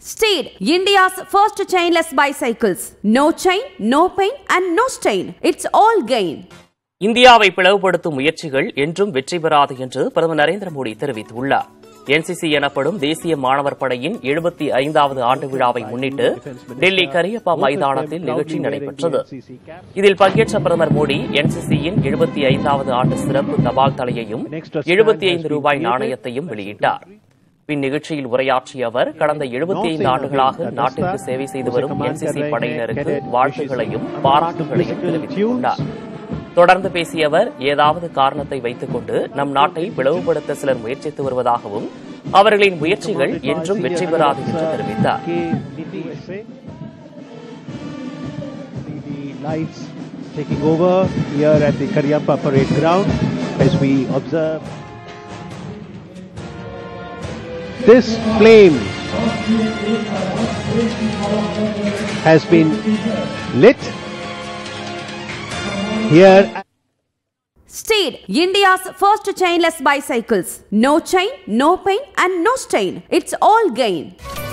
Steed, India's first chainless bicycles. No chain, no pain, and no stain. It's all gain. இந்தியாவை பிளவுபடுத்தும் முயற்சிகள் என்றும் வெற்றி பெறாது என்று பிரதமர் நரேந்திர மோடி தெரிவித்துள்ளார் என்சிசி எனப்படும் தேசிய மாணவர் படையின் எழுபத்தி ஐந்தாவது ஆண்டு விழாவை முன்னிட்டு டெல்லி கரியப்பா மைதானத்தில் நிகழ்ச்சி நடைபெற்றது இதில் பங்கேற்ற பிரதமர் மோடி என்சிசியின் எழுபத்தி ஐந்தாவது ஆண்டு சிறப்பு தபால் தலையையும் எழுபத்தி ஐந்து ரூபாய் நாணயத்தையும் வெளியிட்டார் பின் நிகழ்ச்சியில் உரையாற்றிய அவர் கடந்த எழுபத்தி ஐந்து ஆண்டுகளாக நாட்டிற்கு சேவை செய்து வரும் என்சிசி படையினருக்கு வாழ்த்துகளையும் பாராட்டுகளையும் தெரிவித்துள்ளார் தொடர்ந்து பேசிய அவர் ஏதாவது காரணத்தை வைத்துக் கொண்டு நம் நாட்டை பிளவுபடுத்த சிலர் முயற்சித்து வருவதாகவும் அவர்களின் முயற்சிகள் என்றும் வெற்றி பெறாது என்று தெரிவித்தார் See the lights taking over here at the Karyappa Parade Ground as we observe. This flame has been lit here. Steed, India's first chainless bicycles. No chain, no pain, and no stain. It's all gain.